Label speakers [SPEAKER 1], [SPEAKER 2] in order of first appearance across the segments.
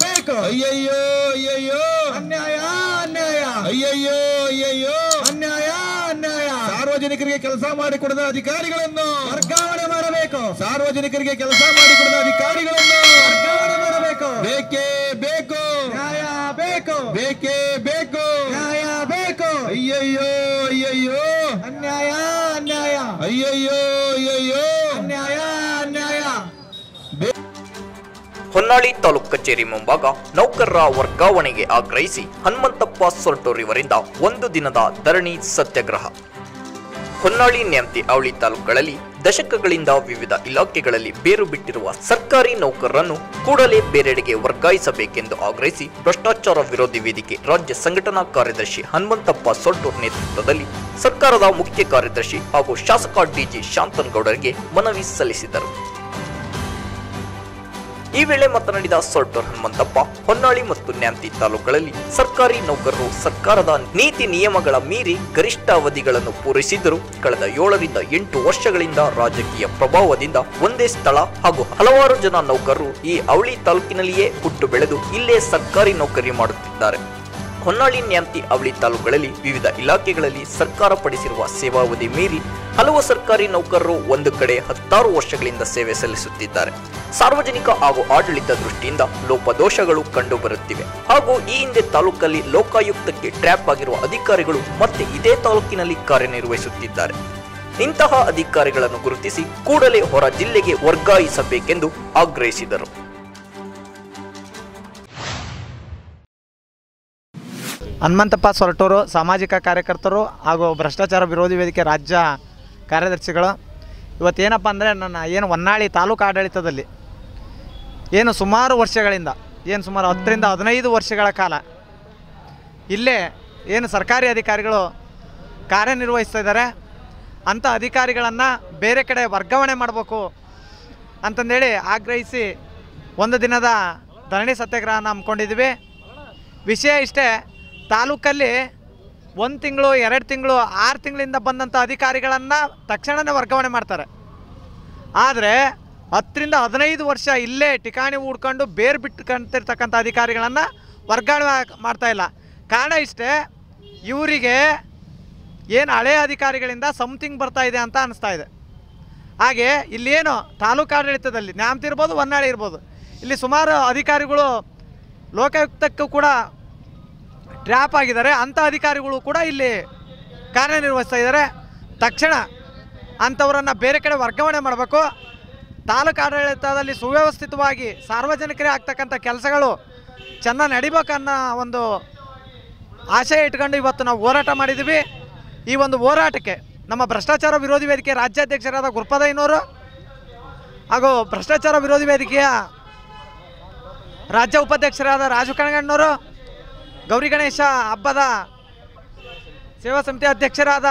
[SPEAKER 1] ಬೇಕು
[SPEAKER 2] ಅಯ್ಯಯ್ಯೋ ಅಯ್ಯಯ್ಯೋ
[SPEAKER 1] ಅನ್ಯಾಯ ಅನ್ಯಾಯ
[SPEAKER 2] ಅಯ್ಯಯ್ಯೋ ಅಯ್ಯಯ್ಯೋ
[SPEAKER 1] ಅನ್ಯಾಯ ಅನ್ಯಾಯ
[SPEAKER 2] ಸಾರ್ವಜನಿಕರಿಗೆ ಕೆಲಸ ಮಾಡಿಕೊಡದ ಅಧಿಕಾರಿಗಳನ್ನು
[SPEAKER 1] ವರ್ಗಾವಣೆ ಮಾಡಬೇಕು
[SPEAKER 2] ಸಾರ್ವಜನಿಕರಿಗೆ ಕೆಲಸ ಮಾಡಿಕೊಡದ ಅಧಿಕಾರಿಗಳನ್ನು
[SPEAKER 1] ವರ್ಗಾವಣೆ ಮಾಡಬೇಕು
[SPEAKER 2] ಬೇಕೇ ಬೇಕು
[SPEAKER 1] ನ್ಯಾಯ ಬೇಕು
[SPEAKER 2] ಬೇಕೇ ಬೇಕು
[SPEAKER 1] ನ್ಯಾಯ ಬೇಕು
[SPEAKER 2] ಅಯ್ಯಯ್ಯೋ ಅಯ್ಯಯ್ಯೋ
[SPEAKER 1] ಅನ್ಯಾಯ ಅನ್ಯಾಯ
[SPEAKER 2] ಅಯ್ಯಯ್ಯೋ ಅಯ್ಯಯ್ಯೋ
[SPEAKER 1] ಅನ್ಯಾಯ ಅನ್ಯಾಯ
[SPEAKER 3] ಹೊನ್ನಾಳಿ ತಾಲೂಕು ಕಚೇರಿ ಮುಂಭಾಗ ನೌಕರರ ವರ್ಗಾವಣೆಗೆ ಆಗ್ರಹಿಸಿ ಹನುಮಂತಪ್ಪ ಸೊರಟೂರ್ ಇವರಿಂದ ಒಂದು ದಿನದ ಧರಣಿ ಸತ್ಯಾಗ್ರಹ ಹೊನ್ನಾಳಿ ನ್ಯಾಮತಿ ಅವಳಿ ತಾಲೂಕುಗಳಲ್ಲಿ ದಶಕಗಳಿಂದ ವಿವಿಧ ಇಲಾಖೆಗಳಲ್ಲಿ ಬೇರು ಬಿಟ್ಟಿರುವ ಸರ್ಕಾರಿ ನೌಕರರನ್ನು ಕೂಡಲೇ ಬೇರೆಡೆಗೆ ವರ್ಗಾಯಿಸಬೇಕೆಂದು ಆಗ್ರಹಿಸಿ ಭ್ರಷ್ಟಾಚಾರ ವಿರೋಧಿ ವೇದಿಕೆ ರಾಜ್ಯ ಸಂಘಟನಾ ಕಾರ್ಯದರ್ಶಿ ಹನುಮಂತಪ್ಪ ಸೊರಟೂರ್ ನೇತೃತ್ವದಲ್ಲಿ ಸರ್ಕಾರದ ಮುಖ್ಯ ಕಾರ್ಯದರ್ಶಿ ಹಾಗೂ ಶಾಸಕ ಡಿಜಿ ಶಾಂತನಗೌಡರಿಗೆ ಮನವಿ ಸಲ್ಲಿಸಿದರು ಈ ವೇಳೆ ಮಾತನಾಡಿದ ಸೊರ್ಟೂರ್ ಹನುಮಂತಪ್ಪ ಹೊನ್ನಾಳಿ ಮತ್ತು ನ್ಯಾಮತಿ ತಾಲೂಕುಗಳಲ್ಲಿ ಸರ್ಕಾರಿ ನೌಕರರು ಸರ್ಕಾರದ ನೀತಿ ನಿಯಮಗಳ ಮೀರಿ ಗರಿಷ್ಠ ಅವಧಿಗಳನ್ನು ಪೂರೈಸಿದ್ದರೂ ಕಳೆದ ಏಳರಿಂದ ಎಂಟು ವರ್ಷಗಳಿಂದ ರಾಜಕೀಯ ಪ್ರಭಾವದಿಂದ ಒಂದೇ ಸ್ಥಳ ಹಾಗೂ ಹಲವಾರು ಜನ ನೌಕರರು ಈ ಅವಳಿ ತಾಲೂಕಿನಲ್ಲಿಯೇ ಹುಟ್ಟು ಬೆಳೆದು ಇಲ್ಲೇ ಸರ್ಕಾರಿ ನೌಕರಿ ಮಾಡುತ್ತಿದ್ದಾರೆ ಹೊನ್ನಾಳಿ ನ್ಯಾಮತಿ ಅವಳಿ ತಾಲೂಕುಗಳಲ್ಲಿ ವಿವಿಧ ಇಲಾಖೆಗಳಲ್ಲಿ ಸರ್ಕಾರ ಪಡಿಸಿರುವ ಸೇವಾವಧಿ ಮೀರಿ ಹಲವು ಸರ್ಕಾರಿ ನೌಕರರು ಒಂದು ಕಡೆ ಹತ್ತಾರು ವರ್ಷಗಳಿಂದ ಸೇವೆ ಸಲ್ಲಿಸುತ್ತಿದ್ದಾರೆ ಸಾರ್ವಜನಿಕ ಹಾಗೂ ಆಡಳಿತ ದೃಷ್ಟಿಯಿಂದ ಲೋಪದೋಷಗಳು ಕಂಡುಬರುತ್ತಿವೆ ಹಾಗೂ ಈ ಹಿಂದೆ ತಾಲೂಕಲ್ಲಿ ಲೋಕಾಯುಕ್ತಕ್ಕೆ ಟ್ರ್ಯಾಪ್ ಆಗಿರುವ ಅಧಿಕಾರಿಗಳು ಮತ್ತೆ ಇದೇ ತಾಲೂಕಿನಲ್ಲಿ ಕಾರ್ಯನಿರ್ವಹಿಸುತ್ತಿದ್ದಾರೆ ಇಂತಹ ಅಧಿಕಾರಿಗಳನ್ನು ಗುರುತಿಸಿ ಕೂಡಲೇ ಹೊರ ಜಿಲ್ಲೆಗೆ ವರ್ಗಾಯಿಸಬೇಕೆಂದು ಆಗ್ರಹಿಸಿದರು
[SPEAKER 4] ಹನುಮಂತಪ್ಪ ಸೊರಟೂರು ಸಾಮಾಜಿಕ ಕಾರ್ಯಕರ್ತರು ಹಾಗೂ ಭ್ರಷ್ಟಾಚಾರ ವಿರೋಧಿ ವೇದಿಕೆ ರಾಜ್ಯ ಕಾರ್ಯದರ್ಶಿಗಳು ಇವತ್ತೇನಪ್ಪ ಅಂದರೆ ನನ್ನ ಏನು ಹೊನ್ನಾಳಿ ತಾಲೂಕು ಆಡಳಿತದಲ್ಲಿ ಏನು ಸುಮಾರು ವರ್ಷಗಳಿಂದ ಏನು ಸುಮಾರು ಹತ್ತರಿಂದ ಹದಿನೈದು ವರ್ಷಗಳ ಕಾಲ ಇಲ್ಲೇ ಏನು ಸರ್ಕಾರಿ ಅಧಿಕಾರಿಗಳು ಕಾರ್ಯನಿರ್ವಹಿಸ್ತಾ ಇದ್ದಾರೆ ಅಂಥ ಅಧಿಕಾರಿಗಳನ್ನು ಬೇರೆ ಕಡೆ ವರ್ಗಾವಣೆ ಮಾಡಬೇಕು ಅಂತಂದೇಳಿ ಆಗ್ರಹಿಸಿ ಒಂದು ದಿನದ ಧರಣಿ ಸತ್ಯಾಗ್ರಹನ ಹಮ್ಮಿಕೊಂಡಿದ್ವಿ ವಿಷಯ ಇಷ್ಟೇ ತಾಲೂಕಲ್ಲಿ ಒಂದು ತಿಂಗಳು ಎರಡು ತಿಂಗಳು ಆರು ತಿಂಗಳಿಂದ ಬಂದಂಥ ಅಧಿಕಾರಿಗಳನ್ನು ತಕ್ಷಣವೇ ವರ್ಗಾವಣೆ ಮಾಡ್ತಾರೆ ಆದರೆ ಹತ್ತರಿಂದ ಹದಿನೈದು ವರ್ಷ ಇಲ್ಲೇ ಠಿಕಾಣಿ ಹೂಡ್ಕೊಂಡು ಬೇರೆ ಬಿಟ್ಕೊಂತಿರ್ತಕ್ಕಂಥ ಅಧಿಕಾರಿಗಳನ್ನು ವರ್ಗಾವಣೆ ಮಾಡ್- ಮಾಡ್ತಾ ಇಲ್ಲ ಕಾರಣ ಇಷ್ಟೇ ಇವರಿಗೆ ಏನು ಹಳೆಯ ಅಧಿಕಾರಿಗಳಿಂದ ಸಮಥಿಂಗ್ ಬರ್ತಾ ಇದೆ ಅಂತ ಅನಿಸ್ತಾ ಇದೆ ಹಾಗೆ ಇಲ್ಲೇನು ತಾಲೂಕು ಆಡಳಿತದಲ್ಲಿ ನ್ಯಾಮತಿ ಇರ್ಬೋದು ಹೊನ್ನಾಳಿ ಇರ್ಬೋದು ಇಲ್ಲಿ ಸುಮಾರು ಅಧಿಕಾರಿಗಳು ಲೋಕಾಯುಕ್ತಕ್ಕೂ ಕೂಡ ಟ್ರ್ಯಾಪ್ ಆಗಿದ್ದಾರೆ ಅಂಥ ಅಧಿಕಾರಿಗಳು ಕೂಡ ಇಲ್ಲಿ ಕಾರ್ಯನಿರ್ವಹಿಸ್ತಾ ಇದ್ದಾರೆ ತಕ್ಷಣ ಅಂಥವರನ್ನು ಬೇರೆ ಕಡೆ ವರ್ಗಾವಣೆ ಮಾಡಬೇಕು ತಾಲೂಕು ಆಡಳಿತದಲ್ಲಿ ಸುವ್ಯವಸ್ಥಿತವಾಗಿ ಸಾರ್ವಜನಿಕರೇ ಆಗ್ತಕ್ಕಂಥ ಕೆಲಸಗಳು ಚೆನ್ನಾಗಿ ನಡಿಬೇಕನ್ನೋ ಒಂದು ಆಶಯ ಇಟ್ಕೊಂಡು ಇವತ್ತು ನಾವು ಹೋರಾಟ ಮಾಡಿದ್ದೀವಿ ಈ ಒಂದು ಹೋರಾಟಕ್ಕೆ ನಮ್ಮ ಭ್ರಷ್ಟಾಚಾರ ವಿರೋಧಿ ವೇದಿಕೆ ರಾಜ್ಯಾಧ್ಯಕ್ಷರಾದ ಗುರುಪದಯ್ಯನವರು ಹಾಗೂ ಭ್ರಷ್ಟಾಚಾರ ವಿರೋಧಿ ವೇದಿಕೆಯ ರಾಜ್ಯ ಉಪಾಧ್ಯಕ್ಷರಾದ ರಾಜು ಕಣಗಣ್ಣವರು ಗೌರಿ ಗಣೇಶ ಹಬ್ಬದ ಸೇವಾ ಸಮಿತಿ ಅಧ್ಯಕ್ಷರಾದ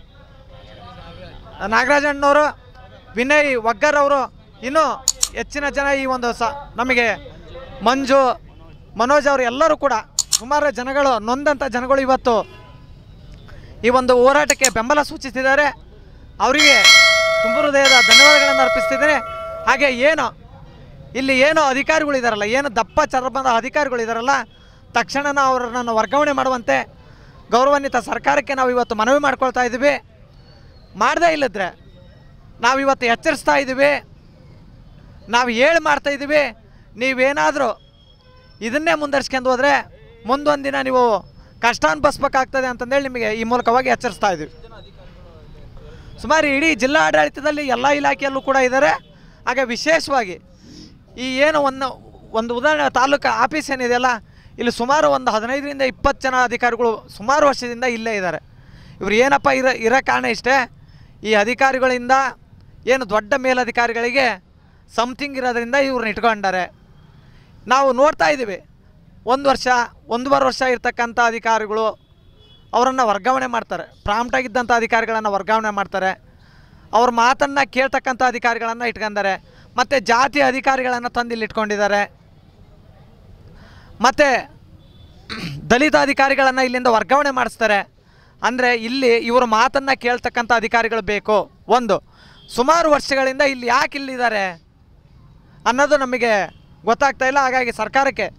[SPEAKER 4] ನಾಗರಾಜಣ್ಣವರು ವಿನಯ್ ವಗ್ಗರ್ ಅವರು ಇನ್ನೂ ಹೆಚ್ಚಿನ ಜನ ಈ ಒಂದು ಸ ನಮಗೆ ಮಂಜು ಮನೋಜ್ ಅವರು ಎಲ್ಲರೂ ಕೂಡ ಸುಮಾರು ಜನಗಳು ನೊಂದಂಥ ಜನಗಳು ಇವತ್ತು ಈ ಒಂದು ಹೋರಾಟಕ್ಕೆ ಬೆಂಬಲ ಸೂಚಿಸಿದ್ದಾರೆ ಅವರಿಗೆ ತುಂಬ ಹೃದಯದ ಧನ್ಯವಾದಗಳನ್ನು ಅರ್ಪಿಸ್ತಿದ್ದೇನೆ ಹಾಗೆ ಏನು ಇಲ್ಲಿ ಏನು ಅಧಿಕಾರಿಗಳಿದಾರಲ್ಲ ಏನು ದಪ್ಪ ಚರ್ಮದ ಅಧಿಕಾರಿಗಳಿದಾರಲ್ಲ ತಕ್ಷಣ ನಾವು ಅವರನ್ನು ವರ್ಗಾವಣೆ ಮಾಡುವಂತೆ ಗೌರವಾನ್ವಿತ ಸರ್ಕಾರಕ್ಕೆ ನಾವು ಇವತ್ತು ಮನವಿ ಮಾಡ್ಕೊಳ್ತಾ ಇದ್ದೀವಿ ಮಾಡದೇ ಇಲ್ಲದ್ರೆ ನಾವು ಇವತ್ತು ಎಚ್ಚರಿಸ್ತಾ ಇದ್ದೀವಿ ನಾವು ಹೇಳಿ ಮಾಡ್ತಾ ಇದ್ದೀವಿ ನೀವೇನಾದರೂ ಇದನ್ನೇ ಮುಂದರ್ಸ್ಕೊಂಡು ಹೋದರೆ ಮುಂದೊಂದು ದಿನ ನೀವು ಕಷ್ಟ ಅನ್ಭವಿಸ್ಬೇಕಾಗ್ತದೆ ಅಂತಂದೇಳಿ ನಿಮಗೆ ಈ ಮೂಲಕವಾಗಿ ಎಚ್ಚರಿಸ್ತಾ ಇದ್ದೀವಿ ಸುಮಾರು ಇಡೀ ಜಿಲ್ಲಾ ಆಡಳಿತದಲ್ಲಿ ಎಲ್ಲ ಇಲಾಖೆಯಲ್ಲೂ ಕೂಡ ಇದ್ದಾರೆ ಹಾಗೆ ವಿಶೇಷವಾಗಿ ಈ ಏನು ಒಂದು ಒಂದು ಉದಾಹರಣೆ ತಾಲೂಕು ಆಫೀಸ್ ಏನಿದೆಯಲ್ಲ ಇಲ್ಲಿ ಸುಮಾರು ಒಂದು ಹದಿನೈದರಿಂದ ಇಪ್ಪತ್ತು ಜನ ಅಧಿಕಾರಿಗಳು ಸುಮಾರು ವರ್ಷದಿಂದ ಇಲ್ಲೇ ಇದ್ದಾರೆ ಇವರು ಏನಪ್ಪ ಇರೋ ಇರೋ ಕಾರಣ ಇಷ್ಟೇ ಈ ಅಧಿಕಾರಿಗಳಿಂದ ಏನು ದೊಡ್ಡ ಮೇಲಧಿಕಾರಿಗಳಿಗೆ ಸಮಥಿಂಗ್ ಇರೋದ್ರಿಂದ ಇವ್ರನ್ನ ಇಟ್ಕೊಂಡಿದ್ದಾರೆ ನಾವು ನೋಡ್ತಾ ಇದ್ದೀವಿ ಒಂದು ವರ್ಷ ಒಂದೂವರೆ ವರ್ಷ ಇರ್ತಕ್ಕಂಥ ಅಧಿಕಾರಿಗಳು ಅವರನ್ನು ವರ್ಗಾವಣೆ ಮಾಡ್ತಾರೆ ಪ್ರಾಂಪ್ಟಾಗಿದ್ದಂಥ ಅಧಿಕಾರಿಗಳನ್ನು ವರ್ಗಾವಣೆ ಮಾಡ್ತಾರೆ ಅವ್ರ ಮಾತನ್ನು ಕೇಳ್ತಕ್ಕಂಥ ಅಧಿಕಾರಿಗಳನ್ನು ಇಟ್ಕೊಂಡಿದ್ದಾರೆ ಮತ್ತು ಜಾತಿ ಅಧಿಕಾರಿಗಳನ್ನು ತಂದು ಇಲ್ಲಿ ಇಟ್ಕೊಂಡಿದ್ದಾರೆ ಮತ್ತು ದಲಿತ ಅಧಿಕಾರಿಗಳನ್ನು ಇಲ್ಲಿಂದ ವರ್ಗಾವಣೆ ಮಾಡಿಸ್ತಾರೆ ಅಂದರೆ ಇಲ್ಲಿ ಇವ್ರ ಮಾತನ್ನು ಕೇಳ್ತಕ್ಕಂಥ ಅಧಿಕಾರಿಗಳು ಬೇಕು ಒಂದು ಸುಮಾರು ವರ್ಷಗಳಿಂದ ಇಲ್ಲಿ ಯಾಕೆ ಇಲ್ಲಿದ್ದಾರೆ ಅನ್ನೋದು ನಮಗೆ ಗೊತ್ತಾಗ್ತಾ ಇಲ್ಲ ಹಾಗಾಗಿ ಸರ್ಕಾರಕ್ಕೆ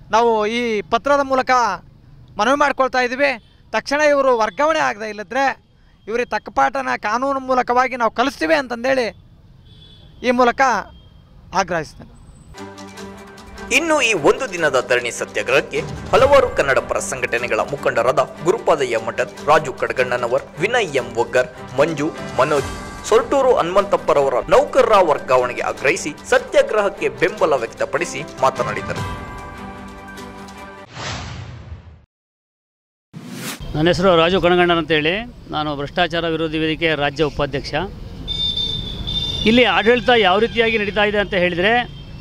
[SPEAKER 4] ನಾವು ಈ ಪತ್ರದ ಮೂಲಕ ಮನವಿ ಮಾಡ್ಕೊಳ್ತಾ ಇದ್ದೀವಿ ತಕ್ಷಣ ಇವರು ವರ್ಗಾವಣೆ ಆಗದೆ ಇಲ್ಲದ್ರೆ ಇವರಿಗೆ ತಕ್ಕ ಪಾಠನ ಕಾನೂನು ಮೂಲಕವಾಗಿ ನಾವು ಕಲಿಸ್ತೀವಿ ಅಂತಂದೇಳಿ ಈ ಮೂಲಕ ಆಗ್ರಹಿಸ್ತೇನೆ
[SPEAKER 3] ಇನ್ನು ಈ ಒಂದು ದಿನದ ಧರಣಿ ಸತ್ಯಾಗ್ರಹಕ್ಕೆ ಹಲವಾರು ಕನ್ನಡ ಪರ ಸಂಘಟನೆಗಳ ಮುಖಂಡರಾದ ಗುರುಪಾದಯ್ಯ ಮಠದ್ ರಾಜು ಕಡಗಣ್ಣನವರ್ ವಿನಯ್ ಎಂ ಒಗ್ಗರ್ ಮಂಜು ಮನೋಜ್ ಸೊಲ್ಟೂರು ಹನುಮಂತಪ್ಪರವರ ನೌಕರರ ವರ್ಗಾವಣೆಗೆ ಆಗ್ರಹಿಸಿ ಸತ್ಯಾಗ್ರಹಕ್ಕೆ ಬೆಂಬಲ ವ್ಯಕ್ತಪಡಿಸಿ ಮಾತನಾಡಿದರು
[SPEAKER 5] ನನ್ನ ಹೆಸರು ರಾಜು ಕಣಗಣ್ಣನ್ ಅಂತೇಳಿ ನಾನು ಭ್ರಷ್ಟಾಚಾರ ವಿರೋಧಿ ವೇದಿಕೆ ರಾಜ್ಯ ಉಪಾಧ್ಯಕ್ಷ ಇಲ್ಲಿ ಆಡಳಿತ ಯಾವ ರೀತಿಯಾಗಿ ನಡೀತಾ ಇದೆ ಅಂತ ಹೇಳಿದರೆ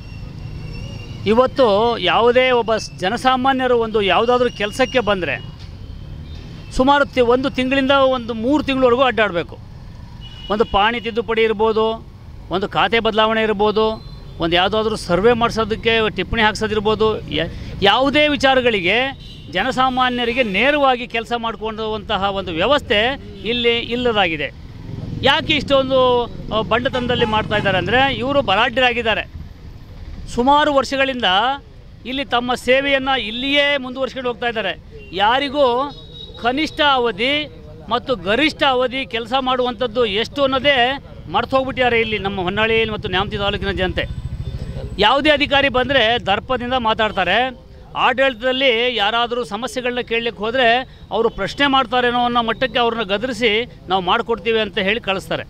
[SPEAKER 5] ಇವತ್ತು ಯಾವುದೇ ಒಬ್ಬ ಸ್- ಜನಸಾಮಾನ್ಯರು ಒಂದು ಯಾವುದಾದ್ರೂ ಕೆಲಸಕ್ಕೆ ಬಂದರೆ ಸುಮಾರು ತಿ ಒಂದು ತಿಂಗಳಿಂದ ಒಂದು ಮೂರು ತಿಂಗಳವರೆಗೂ ಅಡ್ಡಾಡಬೇಕು ಒಂದು ಪಾಣಿ ತಿದ್ದುಪಡಿ ಇರ್ಬೋದು ಒಂದು ಖಾತೆ ಬದಲಾವಣೆ ಇರ್ಬೋದು ಒಂದು ಯಾವುದಾದ್ರೂ ಸರ್ವೆ ಮಾಡಿಸೋದಕ್ಕೆ ಟಿಪ್ಪಣಿ ಹಾಕ್ಸೋದಿರ್ಬೋದು ಯ- ಯಾವುದೇ ವಿಚಾರಗಳಿಗೆ ಜನಸಾಮಾನ್ಯರಿಗೆ ನೇರವಾಗಿ ಕೆಲಸ ಮಾಡಿಕೊಳ್ಳುವಂತಹ ಒಂದು ವ್ಯವಸ್ಥೆ ಇಲ್ಲಿ ಇಲ್ಲದಾಗಿದೆ ಯಾಕೆ ಇಷ್ಟೊಂದು ಆ, ಬಂಡತನದಲ್ಲಿ ಮಾಡ್ತಾ ಇದ್ದಾರೆ ಅಂದರೆ ಇವರು ಬಲಾಢ್ಯರಾಗಿದ್ದಾರೆ ಸುಮಾರು ವರ್ಷಗಳಿಂದ ಇಲ್ಲಿ ತಮ್ಮ ಸೇವೆಯನ್ನು ಇಲ್ಲಿಯೇ ಮುಂದುವರ್ಸ್ಕೊಂಡು ಹೋಗ್ತಾ ಇದ್ದಾರೆ ಯಾರಿಗೂ ಕನಿಷ್ಠ ಅವಧಿ ಮತ್ತು ಗರಿಷ್ಠ ಅವಧಿ ಕೆಲಸ ಮಾಡುವಂಥದ್ದು ಎಷ್ಟು ಅನ್ನೋದೇ ಮರ್ತು ಹೋಗ್ಬಿಟ್ಟಿದ್ದಾರೆ ಇಲ್ಲಿ ನಮ್ಮ ಹೊನ್ನಾಳಿ ಮತ್ತು ನ್ಯಾಮತಿ ತಾಲೂಕಿನ ಜನತೆ ಯಾವುದೇ ಅಧಿಕಾರಿ ಬಂದರೆ ದರ್ಪದಿಂದ ಮಾತಾಡ್ತಾರೆ ಆಡಳಿತದಲ್ಲಿ ಯಾರಾದರೂ ಸಮಸ್ಯೆಗಳನ್ನ ಕೇಳಲಿಕ್ಕೆ ಹೋದರೆ ಅವರು ಪ್ರಶ್ನೆ ಮಾಡ್ತಾರೇನೋ ಅನ್ನೋ ಮಟ್ಟಕ್ಕೆ ಅವ್ರನ್ನ ಗದರಿಸಿ ನಾವು ಮಾಡಿಕೊಡ್ತೀವಿ ಅಂತ ಹೇಳಿ ಕಳಿಸ್ತಾರೆ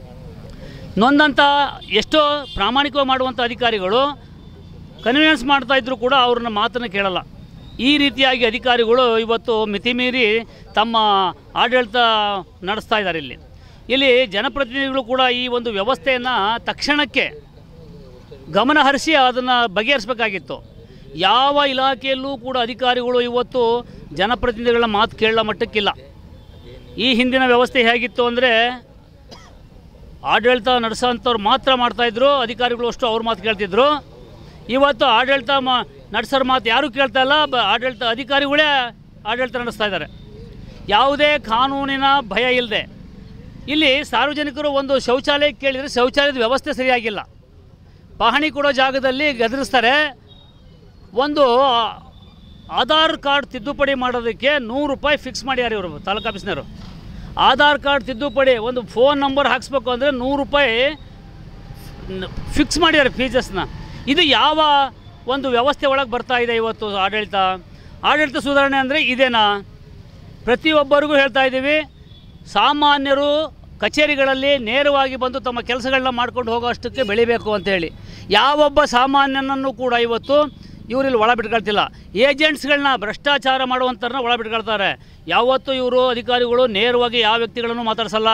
[SPEAKER 5] ನೊಂದಂಥ ಎಷ್ಟೋ ಪ್ರಾಮಾಣಿಕವಾಗಿ ಮಾಡುವಂಥ ಅಧಿಕಾರಿಗಳು ಕನ್ವಿನೆನ್ಸ್ ಮಾಡ್ತಾ ಇದ್ದರೂ ಕೂಡ ಅವ್ರನ್ನ ಮಾತನ್ನು ಕೇಳಲ್ಲ ಈ ರೀತಿಯಾಗಿ ಅಧಿಕಾರಿಗಳು ಇವತ್ತು ಮಿತಿಮೀರಿ ತಮ್ಮ ಆಡಳಿತ ನಡೆಸ್ತಾ ಇದ್ದಾರೆ ಇಲ್ಲಿ ಇಲ್ಲಿ ಜನಪ್ರತಿನಿಧಿಗಳು ಕೂಡ ಈ ಒಂದು ವ್ಯವಸ್ಥೆಯನ್ನು ತಕ್ಷಣಕ್ಕೆ ಗಮನ ಹರಿಸಿ ಅದನ್ನು ಬಗೆಹರಿಸಬೇಕಾಗಿತ್ತು ಯಾವ ಇಲಾಖೆಯಲ್ಲೂ ಕೂಡ ಅಧಿಕಾರಿಗಳು ಇವತ್ತು ಜನಪ್ರತಿನಿಧಿಗಳ ಮಾತು ಕೇಳೋ ಮಟ್ಟಕ್ಕಿಲ್ಲ ಈ ಹಿಂದಿನ ವ್ಯವಸ್ಥೆ ಹೇಗಿತ್ತು ಅಂದರೆ ಆಡಳಿತ ನಡೆಸೋಂಥವ್ರು ಮಾತ್ರ ಮಾಡ್ತಾಯಿದ್ರು ಅಧಿಕಾರಿಗಳು ಅಷ್ಟು ಅವ್ರ ಮಾತು ಕೇಳ್ತಿದ್ರು ಇವತ್ತು ಆಡಳಿತ ಮಾ ನಡೆಸೋರ ಮಾತು ಯಾರೂ ಕೇಳ್ತಾ ಇಲ್ಲ ಬ ಆಡಳಿತ ಅಧಿಕಾರಿಗಳೇ ಆಡಳಿತ ನಡೆಸ್ತಾ ಇದ್ದಾರೆ ಯಾವುದೇ ಕಾನೂನಿನ ಭಯ ಇಲ್ಲದೆ ಇಲ್ಲಿ ಸಾರ್ವಜನಿಕರು ಒಂದು ಶೌಚಾಲಯ ಕೇಳಿದರೆ ಶೌಚಾಲಯದ ವ್ಯವಸ್ಥೆ ಸರಿಯಾಗಿಲ್ಲ ಪಹಣಿ ಕೊಡೋ ಜಾಗದಲ್ಲಿ ಗದರಿಸ್ತಾರೆ ಒಂದು ಆಧಾರ್ ಕಾರ್ಡ್ ತಿದ್ದುಪಡಿ ಮಾಡೋದಕ್ಕೆ ನೂರು ರೂಪಾಯಿ ಫಿಕ್ಸ್ ಮಾಡ್ಯಾರ ಇವರು ತಾಲೂಕು ಆಫೀಸ್ನವರು ಆಧಾರ್ ಕಾರ್ಡ್ ತಿದ್ದುಪಡಿ ಒಂದು ಫೋನ್ ನಂಬರ್ ಹಾಕ್ಸ್ಬೇಕು ಅಂದರೆ ನೂರು ರೂಪಾಯಿ ಫಿಕ್ಸ್ ಮಾಡ್ಯಾರ ಫೀಸಸ್ನ ಇದು ಯಾವ ಒಂದು ವ್ಯವಸ್ಥೆ ಒಳಗೆ ಬರ್ತಾ ಇದೆ ಇವತ್ತು ಆಡಳಿತ ಆಡಳಿತ ಸುಧಾರಣೆ ಅಂದರೆ ಇದೇನಾ ಪ್ರತಿಯೊಬ್ಬರಿಗೂ ಹೇಳ್ತಾ ಇದ್ದೀವಿ ಸಾಮಾನ್ಯರು ಕಚೇರಿಗಳಲ್ಲಿ ನೇರವಾಗಿ ಬಂದು ತಮ್ಮ ಕೆಲಸಗಳನ್ನ ಮಾಡ್ಕೊಂಡು ಹೋಗೋಷ್ಟಕ್ಕೆ ಬೆಳಿಬೇಕು ಅಂತೇಳಿ ಯಾವೊಬ್ಬ ಸಾಮಾನ್ಯನನ್ನು ಕೂಡ ಇವತ್ತು ಇವರಿಲ್ಲಿ ಒಳ ಬಿಟ್ಕೊಳ್ತಿಲ್ಲ ಏಜೆಂಟ್ಸ್ಗಳನ್ನ ಭ್ರಷ್ಟಾಚಾರ ಮಾಡುವಂಥವ್ರನ್ನ ಒಳ ಬಿಟ್ಕೊಳ್ತಾರೆ ಯಾವತ್ತೂ ಇವರು ಅಧಿಕಾರಿಗಳು ನೇರವಾಗಿ ಯಾವ ವ್ಯಕ್ತಿಗಳನ್ನು ಮಾತಾಡ್ಸಲ್ಲ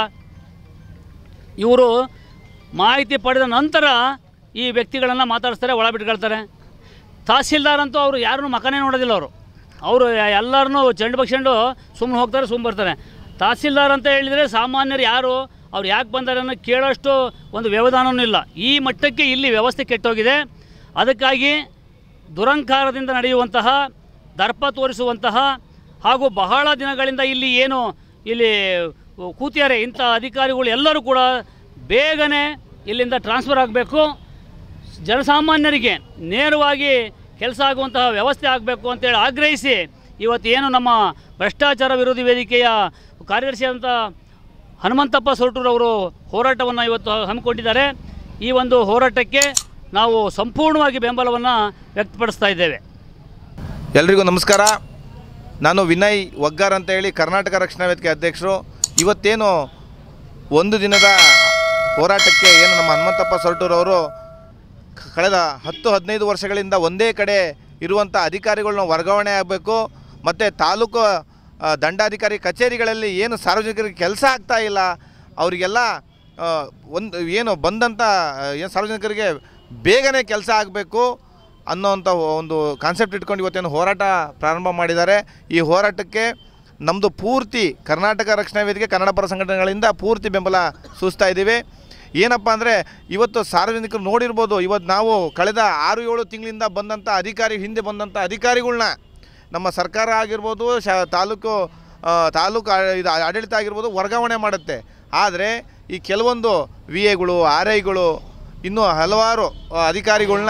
[SPEAKER 5] ಇವರು ಮಾಹಿತಿ ಪಡೆದ ನಂತರ ಈ ವ್ಯಕ್ತಿಗಳನ್ನು ಮಾತಾಡಿಸ್ತಾರೆ ಒಳ ಬಿಟ್ಕೊಳ್ತಾರೆ ತಹಸೀಲ್ದಾರ್ ಅಂತೂ ಅವರು ಯಾರನ್ನೂ ಮಕನೇ ನೋಡೋದಿಲ್ಲ ಅವರು ಅವರು ಎಲ್ಲರನ್ನೂ ಚೆಂಡು ಬಗ್ಸ್ಕೊಂಡು ಸುಮ್ಮನೆ ಹೋಗ್ತಾರೆ ಸುಮ್ಮನೆ ಬರ್ತಾರೆ ತಹಸೀಲ್ದಾರ್ ಅಂತ ಹೇಳಿದರೆ ಸಾಮಾನ್ಯರು ಯಾರು ಅವ್ರು ಯಾಕೆ ಬಂದಾರೆ ಅನ್ನೋ ಕೇಳೋಷ್ಟು ಒಂದು ವ್ಯವಧಾನವೂ ಇಲ್ಲ ಈ ಮಟ್ಟಕ್ಕೆ ಇಲ್ಲಿ ವ್ಯವಸ್ಥೆ ಕೆಟ್ಟೋಗಿದೆ ಅದಕ್ಕಾಗಿ ದುರಂಕಾರದಿಂದ ನಡೆಯುವಂತಹ ದರ್ಪ ತೋರಿಸುವಂತಹ ಹಾಗೂ ಬಹಳ ದಿನಗಳಿಂದ ಇಲ್ಲಿ ಏನು ಇಲ್ಲಿ ಕೂತಿದ್ದಾರೆ ಇಂಥ ಅಧಿಕಾರಿಗಳು ಎಲ್ಲರೂ ಕೂಡ ಬೇಗನೆ ಇಲ್ಲಿಂದ ಟ್ರಾನ್ಸ್ಫರ್ ಆಗಬೇಕು ಜನಸಾಮಾನ್ಯರಿಗೆ ನೇರವಾಗಿ ಕೆಲಸ ಆಗುವಂತಹ ವ್ಯವಸ್ಥೆ ಆಗಬೇಕು ಅಂತೇಳಿ ಆಗ್ರಹಿಸಿ ಇವತ್ತು ಏನು ನಮ್ಮ ಭ್ರಷ್ಟಾಚಾರ ವಿರೋಧಿ ವೇದಿಕೆಯ ಕಾರ್ಯದರ್ಶಿಯಾದಂಥ ಹನುಮಂತಪ್ಪ ಸೊರಟೂರವರು ಹೋರಾಟವನ್ನು ಇವತ್ತು ಹಮ್ಮಿಕೊಂಡಿದ್ದಾರೆ ಈ ಒಂದು ಹೋರಾಟಕ್ಕೆ ನಾವು ಸಂಪೂರ್ಣವಾಗಿ ಬೆಂಬಲವನ್ನು ವ್ಯಕ್ತಪಡಿಸ್ತಾ ಇದ್ದೇವೆ
[SPEAKER 2] ಎಲ್ರಿಗೂ ನಮಸ್ಕಾರ ನಾನು ವಿನಯ್ ಒಗ್ಗಾರ್ ಅಂತ ಹೇಳಿ ಕರ್ನಾಟಕ ರಕ್ಷಣಾ ವೇದಿಕೆ ಅಧ್ಯಕ್ಷರು ಇವತ್ತೇನು ಒಂದು ದಿನದ ಹೋರಾಟಕ್ಕೆ ಏನು ನಮ್ಮ ಹನುಮಂತಪ್ಪ ಸೊರಟೂರವರು ಕ- ಕಳೆದ ಹತ್ತು ಹದಿನೈದು ವರ್ಷಗಳಿಂದ ಒಂದೇ ಕಡೆ ಇರುವಂಥ ಅಧಿಕಾರಿಗಳನ್ನ ವರ್ಗಾವಣೆ ಆಗಬೇಕು ಮತ್ತು ತಾಲೂಕು ಆ, ದಂಡಾಧಿಕಾರಿ ಕಚೇರಿಗಳಲ್ಲಿ ಏನು ಸಾರ್ವಜನಿಕರಿಗೆ ಕೆಲಸ ಆಗ್ತಾ ಇಲ್ಲ ಅವರಿಗೆಲ್ಲ ಆ, ಒಂದು ಏನು ಬಂದಂಥ ಆ, ಏನು ಸಾರ್ವಜನಿಕರಿಗೆ ಬೇಗನೆ ಕೆಲಸ ಆಗಬೇಕು ಅನ್ನೋವಂಥ ಒಂದು ಕಾನ್ಸೆಪ್ಟ್ ಇಟ್ಕೊಂಡು ಇವತ್ತೇನು ಹೋರಾಟ ಪ್ರಾರಂಭ ಮಾಡಿದ್ದಾರೆ ಈ ಹೋರಾಟಕ್ಕೆ ನಮ್ಮದು ಪೂರ್ತಿ ಕರ್ನಾಟಕ ರಕ್ಷಣಾ ವೇದಿಕೆ ಕನ್ನಡ ಪರ ಸಂಘಟನೆಗಳಿಂದ ಪೂರ್ತಿ ಬೆಂಬಲ ಸೂಚಿಸ್ತಾ ಇದ್ದೀವಿ ಏನಪ್ಪ ಅಂದರೆ ಇವತ್ತು ಸಾರ್ವಜನಿಕರು ನೋಡಿರ್ಬೋದು ಇವತ್ತು ನಾವು ಕಳೆದ ಆರು ಏಳು ತಿಂಗಳಿಂದ ಬಂದಂಥ ಅಧಿಕಾರಿ ಹಿಂದೆ ಬಂದಂಥ ಅಧಿಕಾರಿಗಳ್ನ ನಮ್ಮ ಸರ್ಕಾರ ಆಗಿರ್ಬೋದು ಶ ತಾಲೂಕು ಆ, ತಾಲೂಕು ಆ- ಇದು ಆಡಳಿತ ಆಗಿರ್ಬೋದು ವರ್ಗಾವಣೆ ಮಾಡುತ್ತೆ ಆದರೆ ಈ ಕೆಲವೊಂದು ವಿ ಎಗಳು ಆರ್ ಐಗಳು ಇನ್ನೂ ಹಲವಾರು ಆ, ಅಧಿಕಾರಿಗಳ್ನ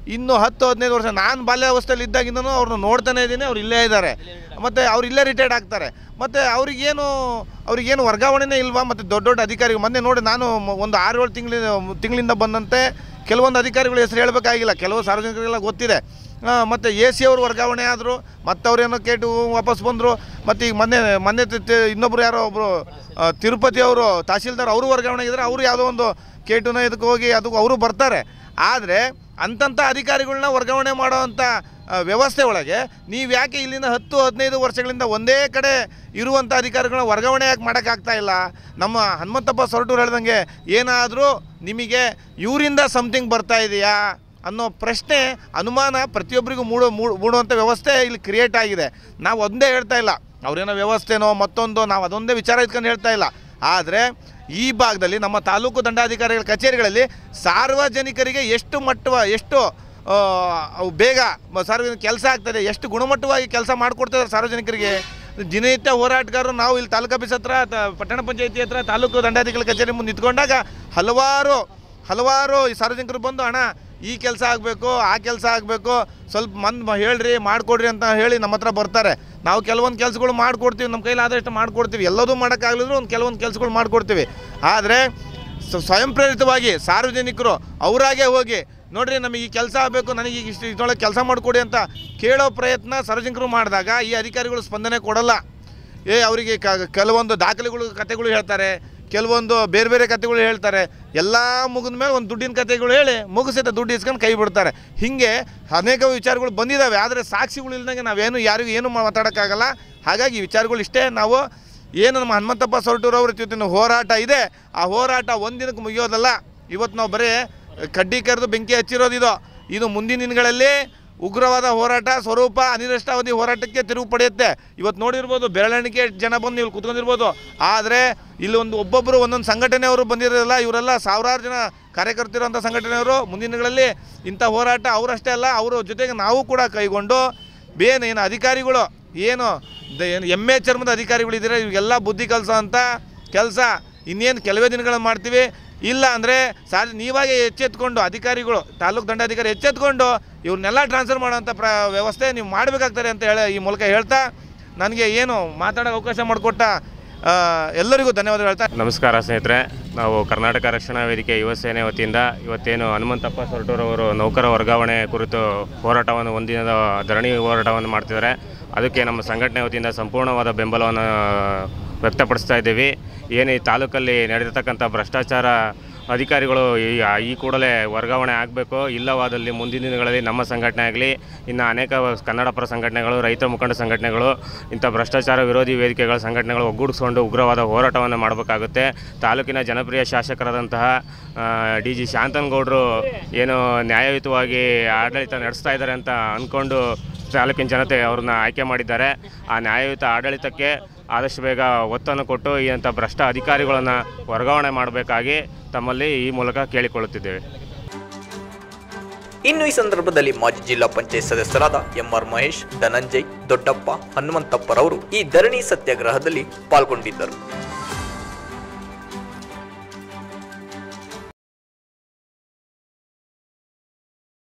[SPEAKER 2] ಇನ್ನು ಹತ್ತು ಹದಿನೈದು ವರ್ಷ ನಾನು ಬಾಲ್ಯಾವಸ್ಥೆಯಲ್ಲಿ ಇದ್ದಾಗಿಂದನೂ ಅವ್ರನ್ನ ನೋಡ್ತಾನೆ ಇದ್ದೀನಿ ಅವ್ರು ಇಲ್ಲೇ ಇದ್ದಾರೆ ಮತ್ತು ಅವ್ರು ಇಲ್ಲೇ ರಿಟೈರ್ಡ್ ಆಗ್ತಾರೆ ಮತ್ತು ಅವ್ರಿಗೇನು ಅವ್ರಿಗೇನು ವರ್ಗಾವಣೆನೇ ಇಲ್ವಾ ಮತ್ತು ದೊಡ್ಡ ದೊಡ್ಡ ಅಧಿಕಾರಿಗಳು ಮೊನ್ನೆ ನೋಡಿ ನಾನು ಮ- ಒಂದು ಆರು ಏಳು ತಿಂಗಳಿಂದ ತಿಂಗಳಿಂದ ಬಂದಂತೆ ಕೆಲವೊಂದು ಅಧಿಕಾರಿಗಳ ಹೆಸರು ಹೇಳಬೇಕಾಗಿಲ್ಲ ಕೆಲವು ಸಾರ್ವಜನಿಕರಿಗೆಲ್ಲ ಗೊತ್ತಿದೆ ಮತ್ತು ಎ ಸಿ ಅವರು ವರ್ಗಾವಣೆ ಆದರು ಮತ್ತು ಅವ್ರೇನೋ ಕೇಟು ವಾಪಸ್ ಬಂದರು ಮತ್ತು ಈಗ ಮೊನ್ನೆ ಮೊನ್ನೆ ತಿ- ತಿ- ಇನ್ನೊಬ್ರು ಯಾರೋ ಒಬ್ಬರು ತಿರುಪತಿ ಅವರು ತಹಸೀಲ್ದಾರ್ ಅವರು ವರ್ಗಾವಣೆ ಆಗಿದ್ದಾರೆ ಅವರು ಯಾವುದೋ ಒಂದು ಕೇಟುನ ಇದಕ್ಕೆ ಹೋಗಿ ಅದಕ್ಕೆ ಅವರು ಬರ್ತಾರೆ ಆದರೆ ಅಂತಂಥ ಅಧಿಕಾರಿಗಳನ್ನ ವರ್ಗಾವಣೆ ಮಾಡೋವಂಥ ಆ, ವ್ಯವಸ್ಥೆ ಒಳಗೆ ನೀವು ಯಾಕೆ ಇಲ್ಲಿಂದ ಹತ್ತು ಹದಿನೈದು ವರ್ಷಗಳಿಂದ ಒಂದೇ ಕಡೆ ಇರುವಂಥ ಅಧಿಕಾರಿಗಳನ್ನ ವರ್ಗಾವಣೆ ಯಾಕೆ ಮಾಡೋಕ್ಕಾಗ್ತಾ ಇಲ್ಲ ನಮ್ಮ ಹನುಮಂತಪ್ಪ ಸೊರಟೂರು ಹೇಳ್ದಂಗೆ ಏನಾದರೂ ನಿಮಗೆ ಇವರಿಂದ ಸಮಥಿಂಗ್ ಬರ್ತಾ ಇದೆಯಾ ಅನ್ನೋ ಪ್ರಶ್ನೆ ಅನುಮಾನ ಪ್ರತಿಯೊಬ್ಬರಿಗೂ ಮೂಡೋ ಮೂಡ್- ಮೂಡುವಂಥ ವ್ಯವಸ್ಥೆ ಇಲ್ಲಿ ಕ್ರಿಯೇಟ್ ಆಗಿದೆ ನಾವು ಒಂದೇ ಹೇಳ್ತಾ ಇಲ್ಲ ಅವ್ರೇನೋ ವ್ಯವಸ್ಥೆನೋ ಮತ್ತೊಂದು ನಾವು ಅದೊಂದೇ ವಿಚಾರ ಇಟ್ಕೊಂಡು ಹೇಳ್ತಾ ಇಲ್ಲ ಆದರೆ ಈ ಭಾಗದಲ್ಲಿ ನಮ್ಮ ತಾಲೂಕು ದಂಡಾಧಿಕಾರಿಗಳ ಕಚೇರಿಗಳಲ್ಲಿ ಸಾರ್ವಜನಿಕರಿಗೆ ಎಷ್ಟು ಮಟ್ಟವ ಎಷ್ಟು ಆ, ಅವು ಬೇಗ ಮ- ಸಾರ್ವಜನಿಕ ಕೆಲಸ ಆಗ್ತದೆ ಎಷ್ಟು ಗುಣಮಟ್ಟವಾಗಿ ಕೆಲಸ ಮಾಡಿಕೊಡ್ತಾರೆ ಸಾರ್ವಜನಿಕರಿಗೆ ದಿನನಿತ್ಯ ಹೋರಾಟಗಾರರು ನಾವು ಇಲ್ಲಿ ತಾಲೂಕು ಆಫೀಸ್ ಹತ್ರ ತ- ಪಟ್ಟಣ ಪಂಚಾಯತಿ ಹತ್ರ ತಾಲೂಕು ದಂಡಾಧಿಕಾರಿ ಕಚೇರಿ ಮುಂದೆ ನಿಂತ್ಕೊಂಡಾಗ ಹಲವಾರು ಹಲವಾರು ಈ ಸಾರ್ವಜನಿಕರು ಬಂದು ಹಣ ಈ ಕೆಲಸ ಆಗಬೇಕು ಆ ಕೆಲಸ ಆಗಬೇಕು ಸ್ವಲ್ಪ ಮಂದ್ ಹೇಳ್ರಿ ಮಾಡಿಕೊಡ್ರಿ ಅಂತ ಹೇಳಿ ನಮ್ಮ ಹತ್ರ ಬರ್ತಾರೆ ನಾವು ಕೆಲವೊಂದು ಕೆಲಸಗಳು ಮಾಡಿಕೊಡ್ತೀವಿ ನಮ್ಮ ಕೈಲಿ ಆದಷ್ಟು ಮಾಡಿಕೊಡ್ತೀವಿ ಎಲ್ಲದೂ ಮಾಡೋಕ್ಕಾಗಲಿದ್ರು ಒಂದು ಕೆಲವೊಂದು ಕೆಲಸಗಳು ಮಾಡಿಕೊಡ್ತೀವಿ ಆದರೆ ಸ- ಸ್ವಯಂ ಪ್ರೇರಿತವಾಗಿ ಸಾರ್ವಜನಿಕರು ಅವರಾಗೆ ಹೋಗಿ ನೋಡ್ರಿ ನಮಗೆ ಈ ಕೆಲಸ ಆಗಬೇಕು ನನಗೆ ಈಗ ಇಷ್ಟು ಇದ್ರೊಳಗೆ ಕೆಲಸ ಮಾಡಿಕೊಡಿ ಅಂತ ಕೇಳೋ ಪ್ರಯತ್ನ ಸಾರ್ವಜನಿಕರು ಮಾಡಿದಾಗ ಈ ಅಧಿಕಾರಿಗಳು ಸ್ಪಂದನೆ ಕೊಡಲ್ಲ ಏ ಅವರಿಗೆ ಕ ಕೆಲವೊಂದು ದಾಖಲೆಗಳು ಕತೆಗಳು ಹೇಳ್ತಾರೆ ಕೆಲವೊಂದು ಬೇರೆ ಬೇರೆ ಕತೆಗಳು ಹೇಳ್ತಾರೆ ಎಲ್ಲ ಮುಗಿದ ಮೇಲೆ ಒಂದು ದುಡ್ಡಿನ ಕತೆಗಳು ಹೇಳಿ ಮುಗಿಸಿದ ದುಡ್ಡು ಇಸ್ಕೊಂಡು ಕೈ ಬಿಡ್ತಾರೆ ಹೀಗೆ ಅನೇಕ ವಿಚಾರಗಳು ಬಂದಿದ್ದಾವೆ ಆದರೆ ಸಾಕ್ಷಿಗಳು ಇಲ್ದಂಗೆ ನಾವೇನು ಯಾರಿಗೂ ಏನು ಮಾತಾಡೋಕ್ಕಾಗಲ್ಲ ಹಾಗಾಗಿ ಈ ವಿಚಾರಗಳು ಇಷ್ಟೇ ನಾವು ಏನು ನಮ್ಮ ಹನುಮಂತಪ್ಪ ಸೊರಟೂರವ್ರ ಇವತ್ತಿನ ಹೋರಾಟ ಇದೆ ಆ ಹೋರಾಟ ಒಂದಿನಕ್ಕೆ ಮುಗಿಯೋದಲ್ಲ ಇವತ್ತು ನಾವು ಬರೀ ಕಡ್ಡಿ ಕರೆದು ಬೆಂಕಿ ಹಚ್ಚಿರೋದು ಇದು ಇದು ಮುಂದಿನ ದಿನಗಳಲ್ಲಿ ಉಗ್ರವಾದ ಹೋರಾಟ ಸ್ವರೂಪ ಅನಿರ್ದಿಷ್ಟಾವಧಿ ಹೋರಾಟಕ್ಕೆ ತಿರುವು ಪಡೆಯುತ್ತೆ ಇವತ್ತು ನೋಡಿರ್ಬೋದು ಬೆರಳೆಣಿಕೆ ಜನ ಬಂದು ಇಲ್ಲಿ ಕುತ್ಕೊಂಡಿರ್ಬೋದು ಆದರೆ ಇಲ್ಲಿ ಒಂದು ಒಬ್ಬೊಬ್ಬರು ಒಂದೊಂದು ಸಂಘಟನೆಯವರು ಬಂದಿರೋದಿಲ್ಲ ಇವರೆಲ್ಲ ಸಾವಿರಾರು ಜನ ಕಾರ್ಯಕರ್ತರಿರುವಂಥ ಸಂಘಟನೆಯವರು ಮುಂದಿನ ದಿನಗಳಲ್ಲಿ ಇಂಥ ಹೋರಾಟ ಅವರಷ್ಟೇ ಅಲ್ಲ ಅವರ ಜೊತೆಗೆ ನಾವು ಕೂಡ ಕೈಗೊಂಡು ಬೇನ್ ಏನು ಅಧಿಕಾರಿಗಳು ಏನು ದ- ಏನು ಎಮ್ಮೆ ಚರ್ಮದ ಅಧಿಕಾರಿಗಳಿದ್ದೀರ ಇವೆಲ್ಲ ಬುದ್ಧಿ ಕಲಿಸೋ ಅಂತ ಕೆಲಸ ಇನ್ನೇನು ಕೆಲವೇ ದಿನಗಳನ್ನು ಮಾಡ್ತೀವಿ ಇಲ್ಲ ಅಂದರೆ ಸಾರ್ ನೀವಾಗೆ ಎಚ್ಚೆತ್ಕೊಂಡು ಅಧಿಕಾರಿಗಳು ತಾಲೂಕು ದಂಡಾಧಿಕಾರಿ ಎಚ್ಚೆತ್ಕೊಂಡು ಇವ್ರನ್ನೆಲ್ಲ ಟ್ರಾನ್ಸ್ಫರ್ ಮಾಡೋಂಥ ಪ್ರ ವ್ಯವಸ್ಥೆ ನೀವು ಮಾಡಬೇಕಾಗ್ತದೆ ಅಂತ ಹೇಳಿ ಈ ಮೂಲಕ ಹೇಳ್ತಾ ನನಗೆ ಏನು ಮಾತಾಡೋಕೆ ಅವಕಾಶ ಮಾಡಿಕೊಟ್ಟ ಆ, ಎಲ್ಲರಿಗೂ ಧನ್ಯವಾದಗಳು ಹೇಳ್ತಾ
[SPEAKER 6] ನಮಸ್ಕಾರ ಸ್ನೇಹಿತರೆ ನಾವು ಕರ್ನಾಟಕ ರಕ್ಷಣಾ ವೇದಿಕೆ ಯುವ ಸೇನೆ ವತಿಯಿಂದ ಇವತ್ತೇನು ಹನುಮಂತಪ್ಪ ಸೊರಟೂರವರು ನೌಕರ ವರ್ಗಾವಣೆ ಕುರಿತು ಹೋರಾಟವನ್ನು ಒಂದಿನದ ಧರಣಿ ಹೋರಾಟವನ್ನು ಮಾಡ್ತಿದ್ದಾರೆ ಅದಕ್ಕೆ ನಮ್ಮ ಸಂಘಟನೆ ವತಿಯಿಂದ ಸಂಪೂರ್ಣವಾದ ಬೆಂಬಲವನ್ನು ವ್ಯಕ್ತಪಡಿಸ್ತಾ ಇದ್ದೀವಿ ಏನು ಈ ತಾಲೂಕಲ್ಲಿ ನಡೆದಿರ್ತಕ್ಕಂಥ ಭ್ರಷ್ಟಾಚಾರ ಅಧಿಕಾರಿಗಳು ಈ ಈ ಕೂಡಲೇ ವರ್ಗಾವಣೆ ಆಗಬೇಕು ಇಲ್ಲವಾದಲ್ಲಿ ಮುಂದಿನ ದಿನಗಳಲ್ಲಿ ನಮ್ಮ ಸಂಘಟನೆ ಆಗಲಿ ಇನ್ನು ಅನೇಕ ಕನ್ನಡ ಪರ ಸಂಘಟನೆಗಳು ರೈತ ಮುಖಂಡ ಸಂಘಟನೆಗಳು ಇಂಥ ಭ್ರಷ್ಟಾಚಾರ ವಿರೋಧಿ ವೇದಿಕೆಗಳ ಸಂಘಟನೆಗಳು ಒಗ್ಗೂಡಿಸ್ಕೊಂಡು ಉಗ್ರವಾದ ಹೋರಾಟವನ್ನು ಮಾಡಬೇಕಾಗುತ್ತೆ ತಾಲೂಕಿನ ಜನಪ್ರಿಯ ಶಾಸಕರಾದಂತಹ ಡಿ ಜಿ ಶಾಂತನಗೌಡರು ಏನು ನ್ಯಾಯಯುತವಾಗಿ ಆಡಳಿತ ನಡೆಸ್ತಾ ಇದ್ದಾರೆ ಅಂತ ಅಂದ್ಕೊಂಡು ತಾಲೂಕಿನ ಜನತೆ ಅವ್ರನ್ನ ಆಯ್ಕೆ ಮಾಡಿದ್ದಾರೆ ಆ ನ್ಯಾಯಯುತ ಆಡಳಿತಕ್ಕೆ ಆದಷ್ಟು ಬೇಗ ಒತ್ತನ್ನು ಕೊಟ್ಟು ಈ ಅಂಥ ಭ್ರಷ್ಟ ಅಧಿಕಾರಿಗಳನ್ನು ವರ್ಗಾವಣೆ ಮಾಡಬೇಕಾಗಿ ತಮ್ಮಲ್ಲಿ ಈ ಮೂಲಕ ಕೇಳಿಕೊಳ್ಳುತ್ತಿದ್ದೇವೆ
[SPEAKER 3] ಇನ್ನು ಈ ಸಂದರ್ಭದಲ್ಲಿ ಮಾಜಿ ಜಿಲ್ಲಾ ಪಂಚಾಯತ್ ಸದಸ್ಯರಾದ ಎಂಆರ್ ಮಹೇಶ್ ಧನಂಜಯ್ ದೊಡ್ಡಪ್ಪ ಹನುಮಂತಪ್ಪರವರು ಈ ಧರಣಿ ಸತ್ಯಾಗ್ರಹದಲ್ಲಿ ಪಾಲ್ಗೊಂಡಿದ್ದರು